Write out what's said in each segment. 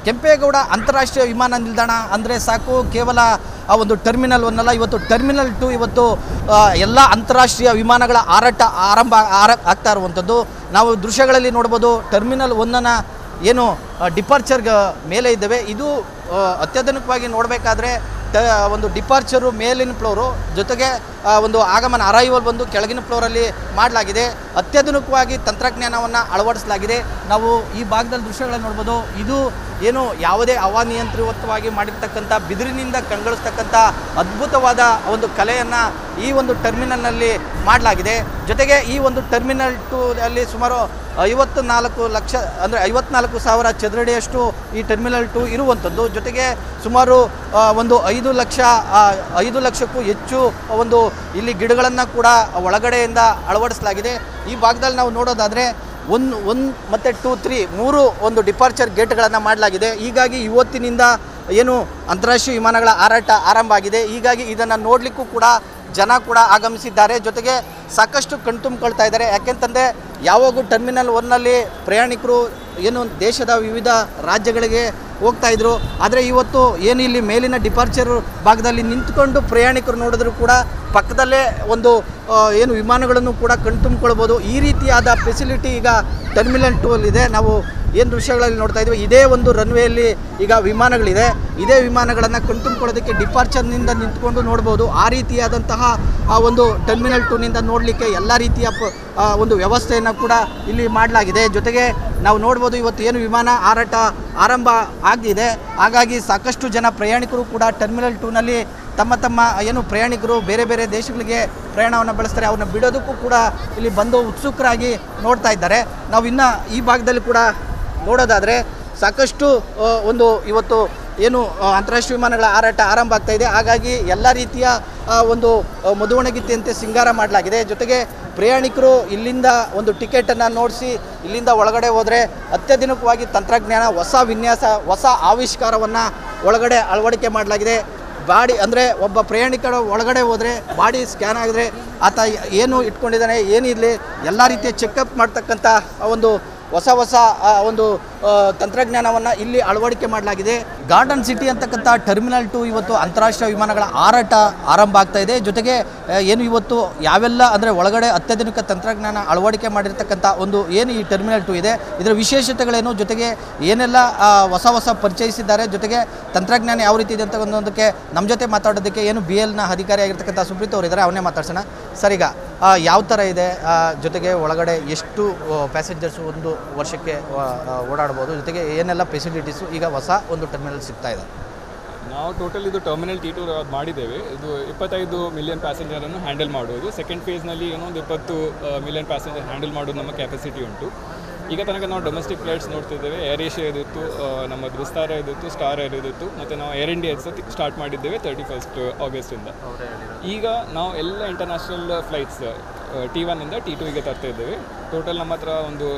ಕೆಂಪೇಗೌಡ ಅಂತಾರಾಷ್ಟ್ರೀಯ ವಿಮಾನ ನಿಲ್ದಾಣ ಅಂದರೆ ಸಾಕು ಕೇವಲ ಆ ಒಂದು ಟರ್ಮಿನಲ್ ಒನ್ನಲ್ಲ ಇವತ್ತು ಟರ್ಮಿನಲ್ ಟು ಇವತ್ತು ಎಲ್ಲ ಅಂತಾರಾಷ್ಟ್ರೀಯ ವಿಮಾನಗಳ ಹಾರಾಟ ಆರಂಭ ಆರ ಆಗ್ತಾ ಇರುವಂಥದ್ದು ನಾವು ದೃಶ್ಯಗಳಲ್ಲಿ ನೋಡ್ಬೋದು ಟರ್ಮಿನಲ್ ಒನ್ನನ ಏನು ಡಿಪಾರ್ಚರ್ ಮೇಲೆ ಇದ್ದೇವೆ ಇದು ಆ, ಅತ್ಯಾಧುನಿಕವಾಗಿ ನೋಡಬೇಕಾದ್ರೆ ಟ ಒಂದು ಡಿಪಾರ್ಚರು ಮೇಲಿನ ಫ್ಲೋರು ಜೊತೆಗೆ ಆ, ಒಂದು ಆಗಮನ ಅರೈವಲ್ ಬಂದು ಕೆಳಗಿನ ಫ್ಲೋರಲ್ಲಿ ಮಾಡಲಾಗಿದೆ ಅತ್ಯಾಧುನಿಕವಾಗಿ ತಂತ್ರಜ್ಞಾನವನ್ನು ಅಳವಡಿಸಲಾಗಿದೆ ನಾವು ಈ ಭಾಗದಲ್ಲಿ ದೃಶ್ಯಗಳನ್ನು ನೋಡ್ಬೋದು ಇದು ಏನು ಯಾವುದೇ ಹವಾನಿಯಂತ್ರಿತವಾಗಿ ಮಾಡಿರ್ತಕ್ಕಂಥ ಬಿದಿರಿನಿಂದ ಕಂಗೊಳಿಸ್ತಕ್ಕಂಥ ಅದ್ಭುತವಾದ ಒಂದು ಕಲೆಯನ್ನು ಈ ಒಂದು ಟರ್ಮಿನಲ್ನಲ್ಲಿ ಮಾಡಲಾಗಿದೆ ಜೊತೆಗೆ ಈ ಒಂದು ಟರ್ಮಿನಲ್ ಟು ಅಲ್ಲಿ ಸುಮಾರು ಐವತ್ತು ನಾಲ್ಕು ಲಕ್ಷ ಅಂದರೆ ಐವತ್ನಾಲ್ಕು ಸಾವಿರ ಚದರಡಿಯಷ್ಟು ಈ ಟರ್ಮಿನಲ್ ಟು ಇರುವಂಥದ್ದು ಜೊತೆಗೆ ಸುಮಾರು ಆ, ಒಂದು ಐದು ಲಕ್ಷ ಆ, ಐದು ಲಕ್ಷಕ್ಕೂ ಹೆಚ್ಚು ಒಂದು ಇಲ್ಲಿ ಗಿಡಗಳನ್ನು ಕೂಡ ಒಳಗಡೆಯಿಂದ ಅಳವಡಿಸಲಾಗಿದೆ ಈ ಭಾಗದಲ್ಲಿ ನಾವು ನೋಡೋದಾದರೆ ಒನ್ ಒನ್ ಮತ್ತು ಟೂ ತ್ರೀ ಮೂರು ಒಂದು ಡಿಪಾರ್ಚರ್ ಗೇಟ್ಗಳನ್ನು ಮಾಡಲಾಗಿದೆ ಹೀಗಾಗಿ ಇವತ್ತಿನಿಂದ ಏನು ಅಂತಾರಾಷ್ಟ್ರೀಯ ವಿಮಾನಗಳ ಹಾರಾಟ ಆರಂಭ ಆಗಿದೆ ಹೀಗಾಗಿ ಇದನ್ನು ನೋಡಲಿಕ್ಕೂ ಕೂಡ ಜನ ಕೂಡ ಆಗಮಿಸಿದ್ದಾರೆ ಜೊತೆಗೆ ಸಾಕಷ್ಟು ಕಣ್ತುಂಬಿಕೊಳ್ತಾ ಇದ್ದಾರೆ ಯಾಕೆಂತಂದರೆ ಯಾವಾಗೂ ಟರ್ಮಿನಲ್ ಒನ್ನಲ್ಲಿ ಪ್ರಯಾಣಿಕರು ಏನು ದೇಶದ ವಿವಿಧ ರಾಜ್ಯಗಳಿಗೆ ಹೋಗ್ತಾ ಇದ್ರು ಆದರೆ ಇವತ್ತು ಏನು ಇಲ್ಲಿ ಮೇಲಿನ ಡಿಪಾರ್ಚರ್ ಭಾಗದಲ್ಲಿ ನಿಂತ್ಕೊಂಡು ಪ್ರಯಾಣಿಕರು ನೋಡಿದ್ರು ಕೂಡ ಪಕ್ಕದಲ್ಲೇ ಒಂದು ಆ, ಏನು ವಿಮಾನಗಳನ್ನು ಕೂಡ ಕಣ್ತುಂಬಿಕೊಳ್ಬೋದು ಈ ರೀತಿಯಾದ ಫೆಸಿಲಿಟಿ ಈಗ ಟರ್ಮಿನಲ್ ಟೂ ಅಲ್ಲಿದೆ ನಾವು ಏನು ದೃಶ್ಯಗಳಲ್ಲಿ ನೋಡ್ತಾ ಇದ್ದೀವಿ ಇದೇ ಒಂದು ರನ್ವೇಯಲ್ಲಿ ಈಗ ವಿಮಾನಗಳಿದೆ ಇದೇ ವಿಮಾನಗಳನ್ನು ಕಣ್ತುಂಬಿಕೊಳ್ಳೋದಕ್ಕೆ ಡಿಪಾರ್ಚರ್ನಿಂದ ನಿಂತ್ಕೊಂಡು ನೋಡ್ಬೋದು ಆ ರೀತಿಯಾದಂತಹ ಆ ಒಂದು ಟರ್ಮಿನಲ್ ಟೂನಿಂದ ನೋಡಲಿಕ್ಕೆ ಎಲ್ಲ ರೀತಿಯ ಪ ಆ, ಒಂದು ವ್ಯವಸ್ಥೆಯನ್ನು ಕೂಡ ಇಲ್ಲಿ ಮಾಡಲಾಗಿದೆ ಜೊತೆಗೆ ನಾವು ನೋಡ್ಬೋದು ಇವತ್ತು ಏನು ವಿಮಾನ ಹಾರಾಟ ಆರಂಭ ಆಗಿದೆ ಹಾಗಾಗಿ ಸಾಕಷ್ಟು ಜನ ಪ್ರಯಾಣಿಕರು ಕೂಡ ಟರ್ಮಿನಲ್ ಟೂನಲ್ಲಿ ತಮ್ಮ ತಮ್ಮ ಏನು ಪ್ರಯಾಣಿಕರು ಬೇರೆ ಬೇರೆ ದೇಶಗಳಿಗೆ ಪ್ರಯಾಣವನ್ನು ಬೆಳೆಸ್ತಾರೆ ಅವ್ರನ್ನ ಬಿಡೋದಕ್ಕೂ ಕೂಡ ಇಲ್ಲಿ ಬಂದು ಉತ್ಸುಕರಾಗಿ ನೋಡ್ತಾ ಇದ್ದಾರೆ ನಾವು ಇನ್ನು ಈ ಭಾಗದಲ್ಲಿ ಕೂಡ ನೋಡೋದಾದರೆ ಸಾಕಷ್ಟು ಆ, ಒಂದು ಇವತ್ತು ಏನು ಆ, ಅಂತಾರಾಷ್ಟ್ರೀಯ ವಿಮಾನಗಳ ಹಾರಾಟ ಆರಂಭ ಆಗ್ತಾ ಇದೆ ಹಾಗಾಗಿ ಎಲ್ಲ ರೀತಿಯ ಆ, ಒಂದು ಆ, ಮದುವಣಗಿತ್ತಿಯಂತೆ ಸಿಂಗಾರ ಮಾಡಲಾಗಿದೆ ಜೊತೆಗೆ ಪ್ರಯಾಣಿಕರು ಇಲ್ಲಿಂದ ಒಂದು ಟಿಕೆಟನ್ನು ನೋಡಿಸಿ ಇಲ್ಲಿಂದ ಒಳಗಡೆ ಹೋದರೆ ಅತ್ಯಾಧುನಿಕವಾಗಿ ತಂತ್ರಜ್ಞಾನ ಹೊಸ ವಿನ್ಯಾಸ ಹೊಸ ಆವಿಷ್ಕಾರವನ್ನು ಒಳಗಡೆ ಅಳವಡಿಕೆ ಮಾಡಲಾಗಿದೆ ಬಾಡಿ ಅಂದರೆ ಒಬ್ಬ ಪ್ರಯಾಣಿಕರ ಒಳಗಡೆ ಹೋದರೆ ಬಾಡಿ ಸ್ಕ್ಯಾನ್ ಆಗಿದ್ರೆ ಆತ ಏನು ಇಟ್ಕೊಂಡಿದ್ದಾನೆ ಏನಿರಲಿ ಎಲ್ಲ ರೀತಿಯ ಚೆಕಪ್ ಮಾಡ್ತಕ್ಕಂಥ ಆ ಒಂದು ಹೊಸ ಹೊಸ ಆ, ಒಂದು ತಂತ್ರಜ್ಞಾನವನ್ನು ಇಲ್ಲಿ ಅಳವಡಿಕೆ ಮಾಡಲಾಗಿದೆ ಗಾರ್ಡನ್ ಸಿಟಿ ಅಂತಕ್ಕಂಥ ಟರ್ಮಿನಲ್ ಟು ಇವತ್ತು ಅಂತಾರಾಷ್ಟ್ರೀಯ ವಿಮಾನಗಳ ಹಾರಾಟ ಆರಂಭ ಆಗ್ತಾ ಇದೆ ಜೊತೆಗೆ ಆ, ಏನು ಇವತ್ತು ಯಾವೆಲ್ಲ ಅಂದರೆ ಒಳಗಡೆ ಅತ್ಯಾಧುನಿಕ ತಂತ್ರಜ್ಞಾನ ಅಳವಡಿಕೆ ಮಾಡಿರ್ತಕ್ಕಂಥ ಒಂದು ಏನು ಈ ಟರ್ಮಿನಲ್ ಟು ಇದೆ ಇದರ ವಿಶೇಷತೆಗಳೇನು ಜೊತೆಗೆ ಏನೆಲ್ಲ ಆ, ಹೊಸ ಹೊಸ ಪರಿಚಯಿಸಿದ್ದಾರೆ ಜೊತೆಗೆ ತಂತ್ರಜ್ಞಾನ ಯಾವ ರೀತಿ ಇದೆ ಅಂತ ಒಂದೊಂದಕ್ಕೆ ನಮ್ಮ ಜೊತೆ ಮಾತಾಡೋದಕ್ಕೆ ಏನು ಬಿ ಎಲ್ನ ಅಧಿಕಾರಿಯಾಗಿರ್ತಕ್ಕಂಥ ಸುಪ್ರೀತ್ ಅವರು ಇದ್ದಾರೆ ಅವನ್ನೇ ಮಾತಾಡ್ಸೋಣ ಸರ್ ಈಗ ಆ, ಯಾವ ಥರ ಇದೆ ಆ, ಜೊತೆಗೆ ಒಳಗಡೆ ಎಷ್ಟು ಪ್ಯಾಸೆಂಜರ್ಸ್ ಒಂದು ವರ್ಷಕ್ಕೆ ಆ, ಆ, ಓಡಾಡ್ಬೋದು ಜೊತೆಗೆ ಏನೆಲ್ಲ ಫೆಸಿಲಿಟೀಸು ಈಗ ಹೊಸ ಒಂದು ಟರ್ಮಿನಲ್ ಸಿಗ್ತಾ ಇದೆ ನಾವು ಟೋಟಲ್ ಇದು ಟರ್ಮಿನಲ್ ಟಿ ಟು ಮಾಡಿದ್ದೇವೆ ಇದು ಇಪ್ಪತ್ತೈದು ಮಿಲಿಯನ್ ಪ್ಯಾಸೆಂಜರನ್ನು ಹ್ಯಾಂಡಲ್ ಮಾಡುವುದು ಸೆಕೆಂಡ್ ಫೇಸ್ನಲ್ಲಿ ಏನೋ ಒಂದು ಇಪ್ಪತ್ತು ಮಿಲಿಯನ್ ಪ್ಯಾಸೆಂಜರ್ ಹ್ಯಾಂಡಲ್ ಮಾಡೋದು ನಮ್ಮ ಕೆಪಾಸಿಟಿ ಉಂಟು ಈಗ ತನಕ ನಾವು ಡೊಮೆಸ್ಟಿಕ್ ಫ್ಲೈಟ್ಸ್ ನೋಡ್ತಿದ್ದೇವೆ ಏರ್ ಏಷ್ಯಾ ಇದಿತ್ತು ಆ, ನಮ್ಮದು ವಿಸ್ತಾರ ಇದಿತ್ತು ಸ್ಟಾರ್ ಏರ್ ಇದಿತ್ತು ಮತ್ತು ನಾವು ಏರ್ ಇಂಡಿಯಾ ಸ್ಟಾರ್ಟ್ ಮಾಡಿದ್ದೇವೆ ತರ್ಟಿ ಫಸ್ಟ್ ಆಗಸ್ಟಿಂದ ಈಗ ನಾವು ಎಲ್ಲ ಇಂಟರ್ನ್ಯಾಷನಲ್ ಫ್ಲೈಟ್ಸ್ ಟಿ ಒನ್ನಿಂದ ಟಿ ಟೂಗೆ ತರ್ತಾ ಇದ್ದೇವೆ ಟೋಟಲ್ ನಮ್ಮ ಹತ್ರ ಒಂದು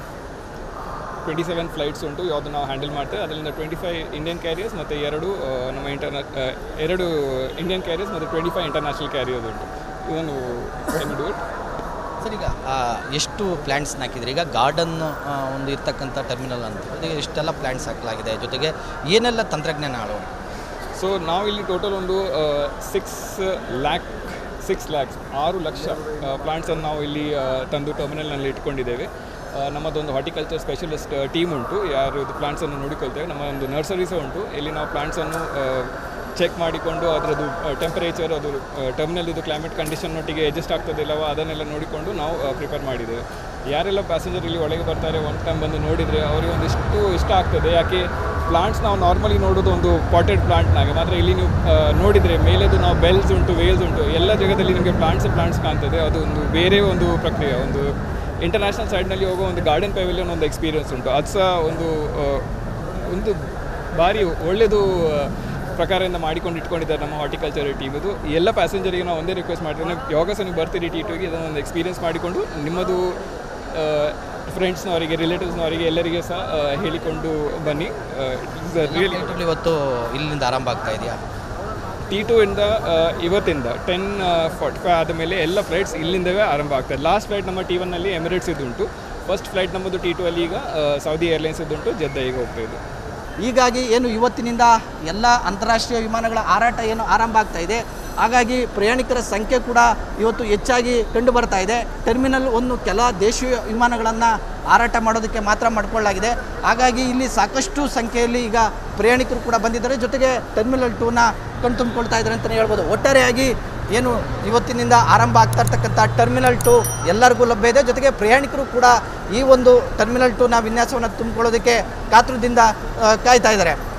ಟ್ವೆಂಟಿ ಸೆವೆನ್ ಫ್ಲೈಟ್ಸ್ ಉಂಟು ಯಾವುದು ನಾವು ಹ್ಯಾಂಡಲ್ ಮಾಡ್ತೇವೆ ಅದರಿಂದ ಟ್ವೆಂಟಿ ಫೈವ್ ಇಂಡಿಯನ್ ಕ್ಯಾರಿಯರ್ಸ್ ಮತ್ತು ಎರಡು ಆ, ನಮ್ಮ ಇಂಟರ್ನಾ ಆ, ಎರಡು ಇಂಡಿಯನ್ ಕ್ಯಾರಿಯರ್ಸ್ ಮತ್ತು ಟ್ವೆಂಟಿ ಫೈವ್ ಇಂಟರ್ನ್ಯಾಷನಲ್ ಕ್ಯಾರಿಯರ್ಸ್ ಉಂಟು ಇದನ್ನು ಕ್ಯಾನ್ ಡೂ ಇಟ್ ಸರ್ ಈಗ ಆ, ಎಷ್ಟು ಪ್ಲ್ಯಾಂಟ್ಸ್ ಹಾಕಿದ್ರಿ ಈಗ ಗಾರ್ಡನ್ ಒಂದು ಇರ್ತಕ್ಕಂಥ ಟರ್ಮಿನಲ್ ಅಂತ ಈಗ ಎಷ್ಟೆಲ್ಲ ಪ್ಲ್ಯಾಂಟ್ಸ್ ಹಾಕಲಾಗಿದೆ ಜೊತೆಗೆ ಏನೆಲ್ಲ ತಂತ್ರಜ್ಞಾನ ಅಳವಡಿಕೆ ಸೊ ನಾವು ಇಲ್ಲಿ ಟೋಟಲ್ ಒಂದು ಸಿಕ್ಸ್ ಲ್ಯಾಕ್ ಸಿಕ್ಸ್ ಲ್ಯಾಕ್ಸ್ ಆರು ಲಕ್ಷ ಪ್ಲಾಂಟ್ಸನ್ನು ನಾವು ಇಲ್ಲಿ ಆ, ತಂದು ಟರ್ಮಿನಲ್ನಲ್ಲಿ ಇಟ್ಕೊಂಡಿದ್ದೇವೆ ಆ, ನಮ್ಮದೊಂದು ಹಾರ್ಟಿಕಲ್ಚರ್ ಸ್ಪೆಷಲಿಸ್ಟ್ ಟೀಮ್ ಉಂಟು ಯಾರು ಇದು ಪ್ಲಾಂಟ್ಸನ್ನು ನೋಡಿಕೊಳ್ತೇವೆ ನಮ್ಮ ಒಂದು ನರ್ಸರೀಸು ಉಂಟು ಇಲ್ಲಿ ನಾವು ಪ್ಲಾಂಟ್ಸನ್ನು ಚೆಕ್ ಮಾಡಿಕೊಂಡು ಅದರದ್ದು ಟೆಂಪರೇಚರ್ ಅದು ಟರ್ಮಿನಲ್ ಇದು ಕ್ಲೈಮೇಟ್ ಕಂಡೀಷನ್ ಒಟ್ಟಿಗೆ ಅಡ್ಜಸ್ಟ್ ಆಗ್ತದಿಲ್ಲವೋ ಅದನ್ನೆಲ್ಲ ನೋಡಿಕೊಂಡು ನಾವು ಪ್ರಿಪೇರ್ ಮಾಡಿದ್ದೇವೆ ಯಾರೆಲ್ಲ ಪ್ಯಾಸೆಂಜರ್ ಇಲ್ಲಿ ಒಳಗೆ ಬರ್ತಾರೆ ಒನ್ ಟೈಮ್ ಬಂದು ನೋಡಿದರೆ ಅವರಿಗೆ ಒಂದಿಷ್ಟು ಇಷ್ಟ ಆಗ್ತದೆ ಯಾಕೆ ಪ್ಲಾಂಟ್ಸ್ ನಾವು ನಾರ್ಮಲಿ ನೋಡೋದು ಒಂದು ಪಾಟೆಡ್ ಪ್ಲಾಂಟ್ನಾಗೆ ಮಾತ್ರ ಇಲ್ಲಿ ನೀವು ಆ, ನೋಡಿದರೆ ಮೇಲೆದು ನಾವು ಬೆಲ್ಸ್ ಉಂಟು ವೇಲ್ಸ್ ಉಂಟು ಎಲ್ಲ ಜಾಗದಲ್ಲಿ ನಿಮಗೆ ಪ್ಲಾಂಟ್ಸ್ ಪ್ಲಾಂಟ್ಸ್ ಕಾಣ್ತದೆ ಅದು ಒಂದು ಬೇರೆ ಒಂದು ಪ್ರಕ್ರಿಯೆ ಒಂದು ಇಂಟರ್ನ್ಯಾಷನಲ್ ಸೈಡ್ನಲ್ಲಿ ಹೋಗೋ ಒಂದು ಗಾರ್ಡನ್ ಪೆವಿಲಿಯನ್ ಒಂದು ಎಕ್ಸ್ಪೀರಿಯನ್ಸ್ ಉಂಟು ಅದು ಸಹ ಒಂದು ಆ, ಒಂದು ಭಾರಿ ಒಳ್ಳೆಯದು ಆ, ಪ್ರಕಾರದಿಂದ ಮಾಡಿಕೊಂಡು ಇಟ್ಕೊಂಡಿದ್ದಾರೆ ನಮ್ಮ ಹಾರ್ಟಿಕಲ್ಚರ್ ಟೀಮ್ ಇದು ಎಲ್ಲ ಪ್ಯಾಸೆಂಜರಿಗೆ ನಾವು ಒಂದೇ ರಿಕ್ವೆಸ್ಟ್ ಮಾಡ್ತೇವೆ ಯಾವಾಗ ಸಹ ನೀವು ಬರ್ತೀರಿ ಟಿ ಟೂಗೆ ಇದನ್ನೊಂದು ಎಕ್ಸ್ಪೀರಿಯನ್ಸ್ ಮಾಡಿಕೊಂಡು ನಿಮ್ಮದು ಫ್ರೆಂಡ್ಸ್ನವರಿಗೆ ರಿಲೇಟಿವ್ಸ್ನವರಿಗೆ ಎಲ್ಲರಿಗೆ ಸಹ ಆ, ಹೇಳಿಕೊಂಡು ಬನ್ನಿ ರಿಯಲಿ ಫ್ಲೈಟಲ್ಲಿ ಇವತ್ತು ಇಲ್ಲಿಂದ ಆರಂಭ ಆಗ್ತಾ ಇದೆಯಾ ಟಿ ಟೂ ಇಂದ ಆ, ಇವತ್ತಿಂದ ಟೆನ್ ಫಾರ್ಟಿ ಫೈವ್ ಆದಮೇಲೆ ಎಲ್ಲ ಫ್ಲೈಟ್ಸ್ ಇಲ್ಲಿಂದವೇ ಆರಂಭ ಆಗ್ತದೆ ಲಾಸ್ಟ್ ಫ್ಲೈಟ್ ನಮ್ಮ ಟಿ ಒನ್ನಲ್ಲಿ ಎಮಿರೇಟ್ಸ್ ಇದ್ದುಂಟು ಫಸ್ಟ್ ಫ್ಲೈಟ್ ನಮ್ಮದು ಟಿ ಟೂ ಅಲ್ಲಿ ಈಗ ಆ, ಸೌದಿ ಏರ್ಲೈನ್ಸ್ ಇದ್ದುಂಟು ಜೆದ್ದ ಈಗ ಹೋಗ್ತಾ ಇದೆ ಹೀಗಾಗಿ ಏನು ಇವತ್ತಿನಿಂದ ಎಲ್ಲ ಅಂತಾರಾಷ್ಟ್ರೀಯ ವಿಮಾನಗಳ ಹಾರಾಟ ಏನು ಆರಂಭ ಆಗ್ತಾ ಇದೆ ಹಾಗಾಗಿ ಪ್ರಯಾಣಿಕರ ಸಂಖ್ಯೆ ಕೂಡ ಇವತ್ತು ಹೆಚ್ಚಾಗಿ ಕಂಡು ಬರ್ತಾ ಇದೆ ಟರ್ಮಿನಲ್ ಒಂದು ಕೆಲ ದೇಶೀಯ ವಿಮಾನಗಳನ್ನು ಹಾರಾಟ ಮಾಡೋದಕ್ಕೆ ಮಾತ್ರ ಮಾಡಿಕೊಳ್ಳಲಾಗಿದೆ ಹಾಗಾಗಿ ಇಲ್ಲಿ ಸಾಕಷ್ಟು ಸಂಖ್ಯೆಯಲ್ಲಿ ಈಗ ಪ್ರಯಾಣಿಕರು ಕೂಡ ಬಂದಿದ್ದಾರೆ ಜೊತೆಗೆ ಟರ್ಮಿನಲ್ ಟೂನ ಕಣ್ತುಂಬಿಕೊಳ್ತಾ ಇದ್ದಾರೆ ಅಂತಲೇ ಹೇಳ್ಬೋದು ಒಟ್ಟಾರೆಯಾಗಿ ಏನು ಇವತ್ತಿನಿಂದ ಆರಂಭ ಆಗ್ತಾ ಇರ್ತಕ್ಕಂಥ ಟರ್ಮಿನಲ್ ಟು ಎಲ್ಲರಿಗೂ ಲಭ್ಯ ಇದೆ ಜೊತೆಗೆ ಪ್ರಯಾಣಿಕರು ಕೂಡ ಈ ಒಂದು ಟರ್ಮಿನಲ್ ಟೂನ ವಿನ್ಯಾಸವನ್ನು ತುಂಬಿಕೊಳ್ಳೋದಕ್ಕೆ ಕಾತುರದಿಂದ ಆ, ಕಾಯ್ತಾ ಇದ್ದಾರೆ